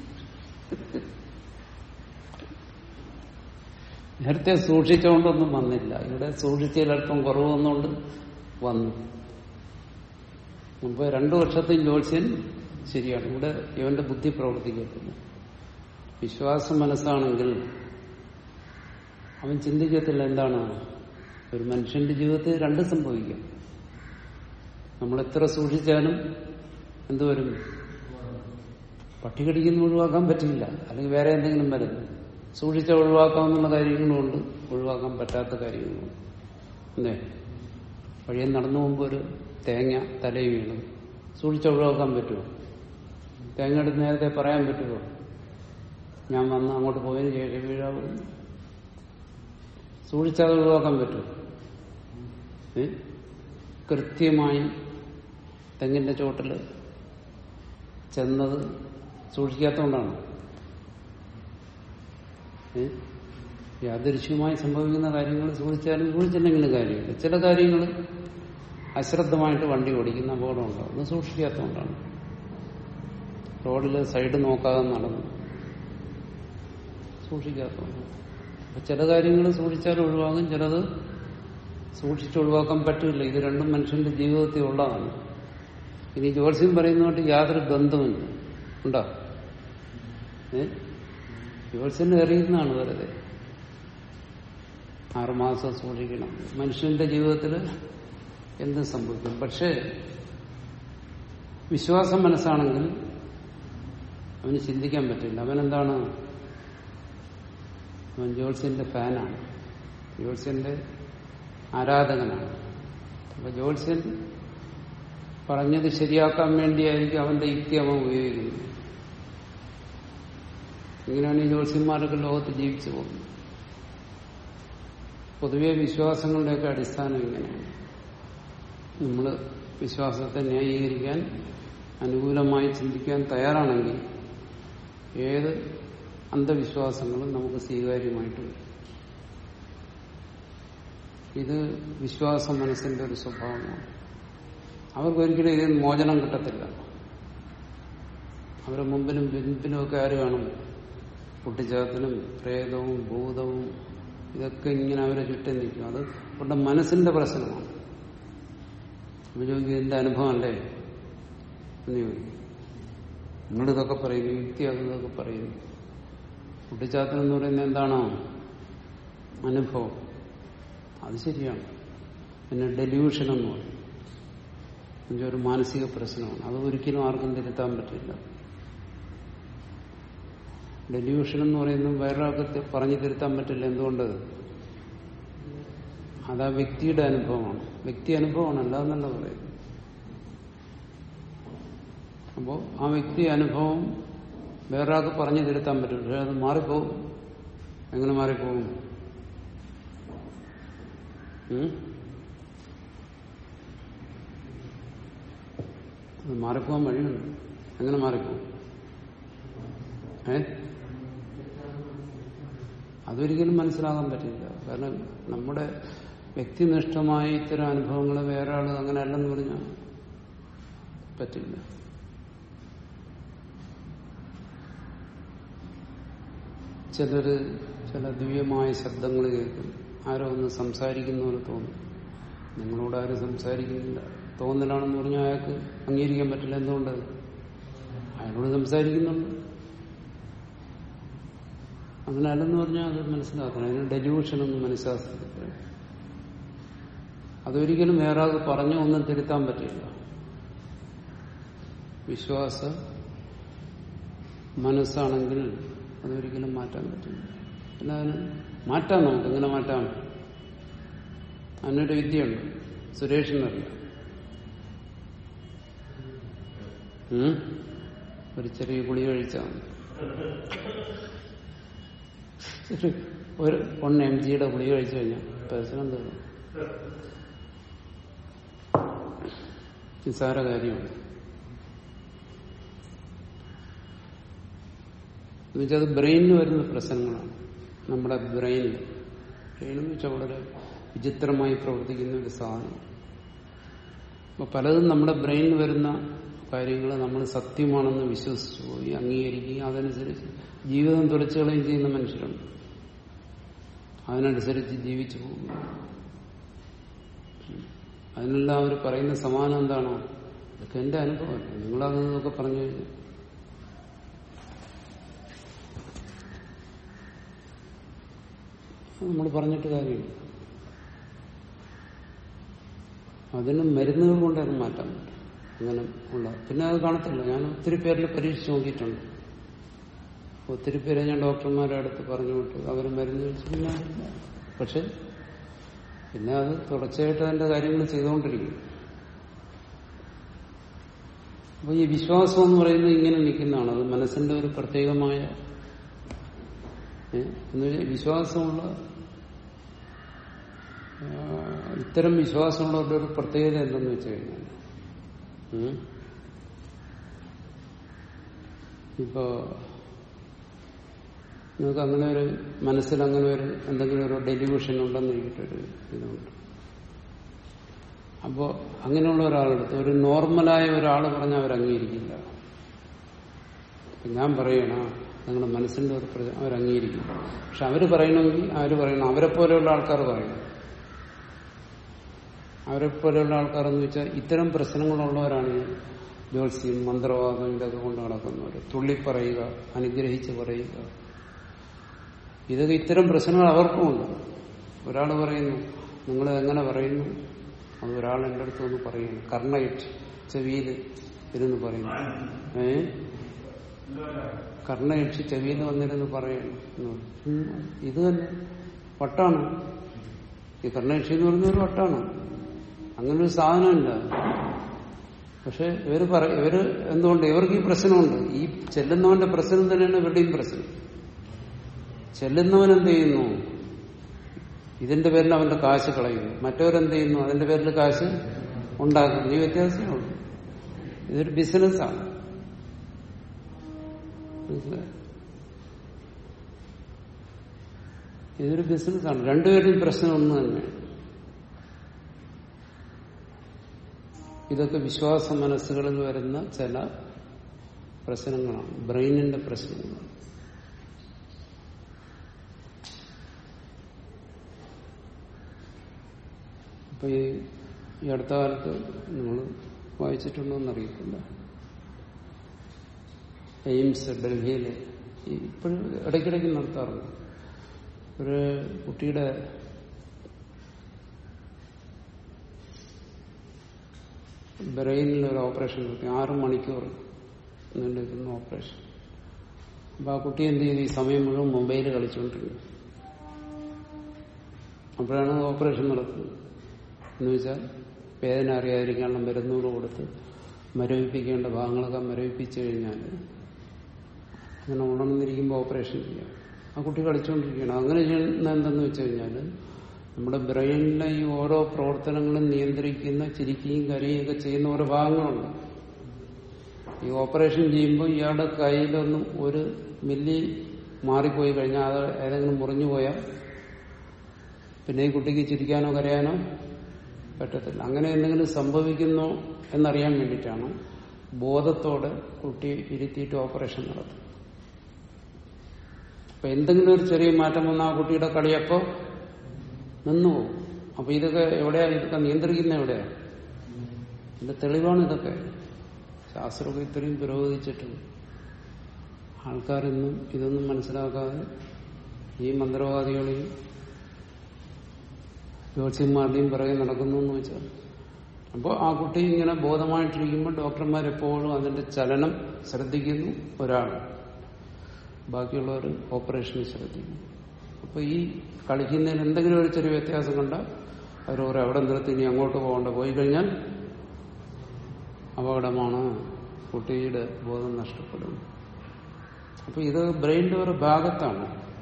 നേരത്തെ സൂക്ഷിച്ചുകൊണ്ടൊന്നും വന്നില്ല ഇവിടെ സൂക്ഷിച്ചതിൽ അല്പം കുറവ് വന്നുകൊണ്ട് വന്നു മുമ്പ് രണ്ടു വർഷത്തെയും ജ്യോത്സ്യൻ ശരിയാണ് ഇവിടെ ഇവന്റെ ബുദ്ധി പ്രവർത്തിക്കത്തില്ല വിശ്വാസം മനസ്സാണെങ്കിൽ അവൻ ചിന്തിക്കത്തില്ല എന്താണ് ഒരു മനുഷ്യന്റെ ജീവിതത്തിൽ രണ്ട് സംഭവിക്കാം നമ്മൾ എത്ര സൂക്ഷിച്ചാലും എന്തുവരും പട്ടി കടിക്കുന്ന ഒഴിവാക്കാൻ പറ്റില്ല അല്ലെങ്കിൽ വേറെ എന്തെങ്കിലും വരുന്നു സൂക്ഷിച്ച ഒഴിവാക്കാവുന്ന കാര്യങ്ങളുമുണ്ട് ഒഴിവാക്കാൻ പറ്റാത്ത കാര്യങ്ങളുമുണ്ട് അല്ലേ വഴിയിൽ നടന്നു പോകുമ്പോൾ ഒരു തേങ്ങ തലയിൽ വീണു സൂക്ഷിച്ച ഒഴിവാക്കാൻ പറ്റുമോ തേങ്ങ എടുത്ത് നേരത്തെ പറയാൻ പറ്റുമോ ഞാൻ വന്ന് അങ്ങോട്ട് പോയതിന് ശേഷം വീഴാവും സൂക്ഷിച്ചാൽ ഒഴിവാക്കാൻ പറ്റുമോ ഏ? കൃത്യമായി തെങ്ങിന്റെ ചോട്ടിൽ ചെന്നത് സൂക്ഷിക്കാത്തതുകൊണ്ടാണ് ഏ? യാദൃശ്യമായി സംഭവിക്കുന്ന കാര്യങ്ങൾ സൂക്ഷിച്ചാലും സൂക്ഷിച്ചില്ലെങ്കിലും കാര്യമില്ല ചില കാര്യങ്ങൾ അശ്രദ്ധമായിട്ട് വണ്ടി ഓടിക്കുന്ന അപകടം ഉണ്ടാവും അത് സൂക്ഷിക്കാത്തതുകൊണ്ടാണ് റോഡിൽ സൈഡ് നോക്കാതെ നടന്നു സൂക്ഷിക്കാത്തതുകൊണ്ട് അപ്പൊ ചില കാര്യങ്ങൾ സൂക്ഷിച്ചാൽ ഒഴിവാകും ചിലത് സൂക്ഷിച്ച് ഒഴിവാക്കാൻ പറ്റില്ല ഇത് രണ്ടും മനുഷ്യന്റെ ജീവിതത്തിൽ ഉള്ളതാണ് ഇനി ജ്യോത്സ്യം പറയുന്നതുകൊണ്ട് യാതൊരു ബന്ധമില്ല ഉണ്ടോ ഏ ജ്യോത്സ്യന് എറിയുന്നതാണ് വെറുതെ ആറുമാസം സൂക്ഷിക്കണം മനുഷ്യന്റെ ജീവിതത്തിൽ എന്ത് സംഭവിക്കും പക്ഷേ വിശ്വാസം മനസ്സാണെങ്കിൽ അവന് ചിന്തിക്കാൻ പറ്റില്ല അവനെന്താണ് അവൻ ജ്യോത്സ്യന്റെ ഫാനാണ് ജ്യോത്സ്യന്റെ ആരാധകനാണ് അപ്പൊ ജ്യോത്സ്യൻ പറഞ്ഞത് ശരിയാക്കാൻ വേണ്ടിയായിരിക്കും അവന്റെ യുക്തി അവൻ ഉപയോഗിക്കുന്നത് ഇങ്ങനെയാണ് ഈ ജ്യോത്സ്യന്മാരൊക്കെ ലോകത്ത് ജീവിച്ചു പോകുന്നത് പൊതുവെ വിശ്വാസങ്ങളുടെയൊക്കെ അടിസ്ഥാനം ഇങ്ങനെയാണ് നമ്മൾ വിശ്വാസത്തെ ന്യായീകരിക്കാൻ അനുകൂലമായി ചിന്തിക്കാൻ തയ്യാറാണെങ്കിൽ ഏത് അന്ധവിശ്വാസങ്ങളും നമുക്ക് സ്വീകാര്യമായിട്ട് വരും ഇത് വിശ്വാസ മനസ്സിന്റെ ഒരു സ്വഭാവമാണ് അവർക്കൊരിക്കലും ഇതിൽ മോചനം കിട്ടത്തില്ല അവരുടെ മുമ്പിലും പിൻപിലും ഒക്കെ ആര് കാണും കുട്ടിച്ചാത്തനും പ്രേതവും ഭൂതവും ഇതൊക്കെ ഇങ്ങനെ അവരെ ചുറ്റും നിൽക്കും അത് അവരുടെ മനസ്സിന്റെ പ്രശ്നമാണ് അപ്പൊ ചോദിക്കും ഇതിന്റെ അനുഭവം അല്ലേ എന്ന് ചോദിക്കും നിങ്ങളിതൊക്കെ പറയുന്നു യുക്തി അതൊക്കെ പറയുന്നു കുട്ടിച്ചാത്തൻ എന്ന് പറയുന്നത് എന്താണോ അനുഭവം അത് ശരിയാണ് പിന്നെ ഡെല്യൂഷൻ എന്ന് പറയും എന്നുവെച്ചാൽ ഒരു മാനസിക പ്രശ്നമാണ് അത് ഒരിക്കലും ആർക്കും തിരുത്താൻ പറ്റില്ല ഡെല്യൂഷൻ എന്ന് പറയുന്നത് വേറൊരാൾക്ക് തി- പറഞ്ഞു തിരുത്താൻ പറ്റില്ല എന്തുകൊണ്ട് അത് ആ വ്യക്തിയുടെ അനുഭവമാണ് വ്യക്തി അനുഭവമാണ് അല്ലാന്നല്ല പറയുന്നത് അപ്പോ ആ വ്യക്തി അനുഭവം വേറൊരാൾക്ക് പറഞ്ഞു തിരുത്താൻ പറ്റും പക്ഷെ അത് മാറിപ്പോകും എങ്ങനെ മാറിപ്പോകും ഉം? അത് മാറിപ്പോവാൻ വഴിയുണ്ട് എങ്ങനെ മാറിപ്പോവും ഏ അതൊരിക്കലും മനസ്സിലാകാൻ പറ്റില്ല കാരണം നമ്മുടെ വ്യക്തിനിഷ്ഠമായ ഇത്തരം അനുഭവങ്ങൾ വേറെ ആൾ അങ്ങനെ അല്ലെന്ന് പറഞ്ഞാൽ പറ്റില്ല ചിലര് ചില ദിവ്യമായ ശബ്ദങ്ങൾ കേൾക്കും ആരോ ഒന്ന് സംസാരിക്കുന്ന പോലെ തോന്നും നിങ്ങളോട് ആരും സംസാരിക്കുന്നില്ല തോന്നലാണെന്ന് പറഞ്ഞാൽ അയാൾക്ക് അംഗീകരിക്കാൻ പറ്റില്ല എന്തുകൊണ്ട് അയാളോട് സംസാരിക്കുന്നുണ്ട് അങ്ങനെ അല്ലെന്ന് പറഞ്ഞാൽ അത് മനസ്സിലാക്കണം അതിന് ഡെലിയൂഷൻ എന്ന് മനഃശാസ്ത്രത്തിൽ പറയും അതൊരിക്കലും വേറെ ആൾക്ക് പറഞ്ഞു ഒന്നും തിരുത്താൻ പറ്റില്ല വിശ്വാസ മനസ്സാണെങ്കിൽ അതൊരിക്കലും മാറ്റാൻ പറ്റില്ല പിന്നെ അതിന് മാറ്റാം നമുക്ക് എങ്ങനെ മാറ്റാം അതിനൊരു വിദ്യയുണ്ട് സുരേഷിനറിയാം ഉം? ഒരു ചെറിയ ഗുളി കഴിച്ചാൽ മതി ഒരു വൺ എം ജിയുടെ ഗുളി കഴിച്ചു കഴിഞ്ഞാൽ പ്രശ്നം തീർന്നു നിസ്സാര കാര്യമാണ് എന്നുവെച്ചാൽ അത് ബ്രെയിനിൽ വരുന്ന പ്രശ്നങ്ങളാണ് നമ്മുടെ ബ്രെയിനിൽ ബ്രെയിൻ എന്ന് വെച്ചാൽ വളരെ വിചിത്രമായി പ്രവർത്തിക്കുന്ന ഒരു സാധനം അപ്പൊ പലതും നമ്മുടെ ബ്രെയിനിൽ വരുന്ന കാര്യങ്ങൾ നമ്മൾ സത്യമാണെന്ന് വിശ്വസിച്ചു പോയി അംഗീകരിക്കുകയും അതനുസരിച്ച് ജീവിതം തുലച്ചുകളയും ചെയ്യുന്ന മനുഷ്യരുണ്ട് അതിനനുസരിച്ച് ജീവിച്ചു പോകും അതിനെല്ലാം അവർ പറയുന്ന സമാനം എന്താണോ ഇതൊക്കെ എന്റെ അനുഭവമല്ല നിങ്ങളതൊക്കെ പറഞ്ഞു കഴിഞ്ഞു നമ്മൾ പറഞ്ഞിട്ട് കാര്യമില്ല അതിന് മരുന്നുകൾ കൊണ്ട് അത് മാറ്റാൻ പറ്റും അങ്ങനെ ഉള്ള പിന്നെ അത് കാണത്തില്ല ഞാൻ ഒത്തിരി പേരിൽ പരീക്ഷിച്ച് നോക്കിയിട്ടുണ്ട് ഒത്തിരി പേരെ ഞാൻ ഡോക്ടർമാരുടെ അടുത്ത് പറഞ്ഞു വിട്ടു അവർ മരുന്ന് കഴിച്ചു പിന്നെ അതില്ല. പക്ഷെ പിന്നെ അത് തുടർച്ചയായിട്ട് അതിന്റെ കാര്യങ്ങൾ ചെയ്തുകൊണ്ടിരിക്കും അപ്പൊ ഈ വിശ്വാസം എന്ന് പറയുന്നത് ഇങ്ങനെ നിൽക്കുന്നതാണ് അത് മനസ്സിന്റെ ഒരു പ്രത്യേകമായ ഏ, എന്ന് വെച്ചാൽ വിശ്വാസമുള്ള ആ, ഇത്തരം വിശ്വാസമുള്ളവരുടെ ഒരു പ്രത്യേകത എന്തെന്ന് വെച്ച് കഴിഞ്ഞാൽ ഉം, ഇപ്പോ നിങ്ങൾക്ക് അങ്ങനെ ഒരു മനസ്സിൽ അങ്ങനെ ഒരു എന്തെങ്കിലും ഒരു ഡെലിവിഷൻ ഉണ്ടെന്ന് എനിക്കിട്ടൊരു ഇതുണ്ട് അപ്പോ അങ്ങനെയുള്ള ഒരാളെടുത്ത് ഒരു നോർമലായ ഒരാൾ പറഞ്ഞാൽ അവർ അംഗീകരിക്കില്ല ഞാൻ പറയണ നിങ്ങളുടെ മനസ്സിന്റെ ഒരു പ്രച- അവർ അംഗീകരിക്കും പക്ഷെ അവര് പറയണമെങ്കിൽ ആര് പറയണം അവരെ പോലെയുള്ള ആൾക്കാർ പറയണം അവരെ പോലെയുള്ള ആൾക്കാർ എന്ന് വെച്ചാൽ ഇത്തരം പ്രശ്നങ്ങളുള്ളവരാണ് ഈ ജ്യോത്സ്യം മന്ത്രവാദം ഇതൊക്കെ കൊണ്ട് നടക്കുന്നവർ തുള്ളി പറയുക അനുഗ്രഹിച്ച് പറയുക ഇതൊക്കെ ഇത്തരം പ്രശ്നങ്ങൾ അവർക്കുമുണ്ട് ഒരാൾ പറയുന്നു നിങ്ങൾ എങ്ങനെ പറയുന്നു അത് ഒരാൾ എൻ്റെ അടുത്ത് വന്ന് പറയുന്നു കർണയിട്ട് ചെവിയിൽ ഇരുന്ന് പറയുന്നു ഏ കർണയക്ഷി ചെവിയിൽ വന്നിരുന്ന് പറയുന്നു ഉം, ഇത് തന്നെ വട്ടാണ് ഈ കർണയക്ഷി എന്ന് പറയുന്ന ഒരു വട്ടാണ് അങ്ങനെ ഒരു സാധനമില്ല പക്ഷെ ഇവര് പറ ഇവര് എന്തുകൊണ്ട് ഇവർക്ക് ഈ പ്രശ്നമുണ്ട് ഈ ചെല്ലുന്നവന്റെ പ്രശ്നം തന്നെയാണ് ഇവരുടെയും പ്രശ്നം ചെല്ലുന്നവൻ എന്ത് ചെയ്യുന്നു ഇതിന്റെ പേരിൽ അവന്റെ കാശ് കളയുന്നു മറ്റവരെന്ത് ചെയ്യുന്നു അതിന്റെ പേരിൽ കാശ് ഉണ്ടാക്കുന്നു ഈ വ്യത്യാസമേ ഉള്ളൂ ഇതൊരു ബിസിനസ്സാണ് മനസ്സിലായോ? ഇതൊരു ബിസിനസ്സാണ് രണ്ടുപേരുടെയും പ്രശ്നം ഒന്ന് തന്നെ ഇതൊക്കെ വിശ്വാസ മനസ്സുകളിൽ വരുന്ന ചില പ്രശ്നങ്ങളാണ് ബ്രെയിനിന്റെ പ്രശ്നങ്ങളാണ് അപ്പൊ ഈ ഈ അടുത്ത കാലത്ത് നമ്മൾ വായിച്ചിട്ടുണ്ടോ എന്നറിയത്തില്ല എയിംസ് ഡൽഹിയില് ഈ ഇപ്പോഴും ഇടയ്ക്കിടയ്ക്ക് നടത്താറുണ്ട് ഒരു കുട്ടിയുടെ ബ്രെയിനിൽ ഒരു ഓപ്പറേഷൻ നടത്തി ആറ് മണിക്കൂർ നീണ്ടിരിക്കുന്ന ഓപ്പറേഷൻ അപ്പൊ ആ കുട്ടി എന്ത് ചെയ്തു ഈ സമയം മുഴുവൻ മൊബൈൽ കളിച്ചുകൊണ്ടിരുന്നു അപ്പോഴാണ് ഓപ്പറേഷൻ നടത്തുന്നത് എന്ന് വെച്ചാൽ വേദന അറിയാതിരിക്കാനുള്ള മരുന്നുകൾ കൊടുത്ത് മരവിപ്പിക്കേണ്ട ഭാഗങ്ങളൊക്കെ മരവിപ്പിച്ചു കഴിഞ്ഞാൽ അങ്ങനെ ഉണർന്നിരിക്കുമ്പോൾ ഓപ്പറേഷൻ ചെയ്യാം ആ കുട്ടി കളിച്ചുകൊണ്ടിരിക്കുകയാണ് അങ്ങനെ ചെയ്യുന്ന എന്തെന്ന് വെച്ച് കഴിഞ്ഞാൽ നമ്മുടെ ബ്രെയിനിലെ ഈ ഓരോ പ്രവർത്തനങ്ങളും നിയന്ത്രിക്കുന്ന ചിരിക്കുകയും കരയുകയും ഒക്കെ ചെയ്യുന്ന ഓരോ ഭാഗങ്ങളുണ്ട് ഈ ഓപ്പറേഷൻ ചെയ്യുമ്പോൾ ഇയാളുടെ കയ്യിലൊന്നും ഒരു മില്ലി മാറിപ്പോയി കഴിഞ്ഞാൽ അത് ഏതെങ്കിലും മുറിഞ്ഞു പോയാൽ പിന്നെ ഈ കുട്ടിക്ക് ചിരിക്കാനോ കരയാനോ പറ്റത്തില്ല അങ്ങനെ എന്തെങ്കിലും സംഭവിക്കുന്നോ എന്നറിയാൻ വേണ്ടിയിട്ടാണ് ബോധത്തോടെ കുട്ടി ഇരുത്തിയിട്ട് ഓപ്പറേഷൻ നടത്തും അപ്പൊ എന്തെങ്കിലും ഒരു ചെറിയ മാറ്റം വന്ന ആ കുട്ടിയുടെ കളിയപ്പോ നിന്നുപോകും അപ്പൊ ഇതൊക്കെ എവിടെയാ ഇതൊക്കെ നിയന്ത്രിക്കുന്ന എവിടെയാ ഇതിന്റെ തെളിവാണ് ഇതൊക്കെ ശാസ്ത്രമൊക്കെ ഇത്രയും പുരോഗമിച്ചിട്ടുണ്ട് ആൾക്കാരൊന്നും ഇതൊന്നും മനസ്സിലാക്കാതെ ഈ മന്ത്രവാദികളെയും ജ്യോത്സ്യന്മാരുടെയും പിറകെ നടക്കുന്നു എന്ന് വെച്ചാൽ അപ്പോൾ ആ കുട്ടി ഇങ്ങനെ ബോധമായിട്ടിരിക്കുമ്പോൾ ഡോക്ടർമാർ എപ്പോഴും അതിന്റെ ചലനം ശ്രദ്ധിക്കുന്നു ഒരാൾ ബാക്കിയുള്ളവർ ഓപ്പറേഷന് ശ്രദ്ധിക്കുന്നു അപ്പൊ ഈ കളിക്കുന്നതിന് എന്തെങ്കിലും ഒരു ചെറിയ വ്യത്യാസം കണ്ടാൽ അവർ അവിടെ നിർത്തി ഇനി അങ്ങോട്ട് പോകണ്ട പോയി കഴിഞ്ഞാൽ അപകടമാണ് കുട്ടിയുടെ ബോധം നഷ്ടപ്പെടും അപ്പൊ ഇത് ബ്രെയിനിന്റെ ഒരു ഭാഗത്താണ്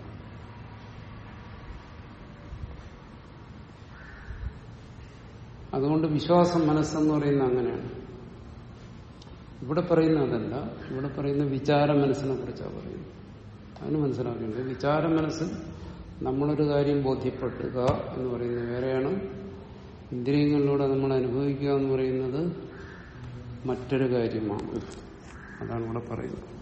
അതുകൊണ്ട് വിശ്വാസം മനസ്സെന്ന് പറയുന്നത് അങ്ങനെയാണ് ഇവിടെ പറയുന്ന അതല്ല ഇവിടെ പറയുന്ന വിചാര മനസ്സിനെ കുറിച്ചാണ് പറയുന്നത് അതിന് മനസ്സിലാക്കേണ്ടത് വിചാര മനസ്സ് നമ്മളൊരു കാര്യം ബോധ്യപ്പെടുക എന്ന് പറയുന്നത് വേറെയാണ് ഇന്ദ്രിയങ്ങളിലൂടെ നമ്മൾ അനുഭവിക്കുക എന്ന് പറയുന്നത് മറ്റൊരു കാര്യമാണ് അതാണ് ഇവിടെ പറയുന്നത്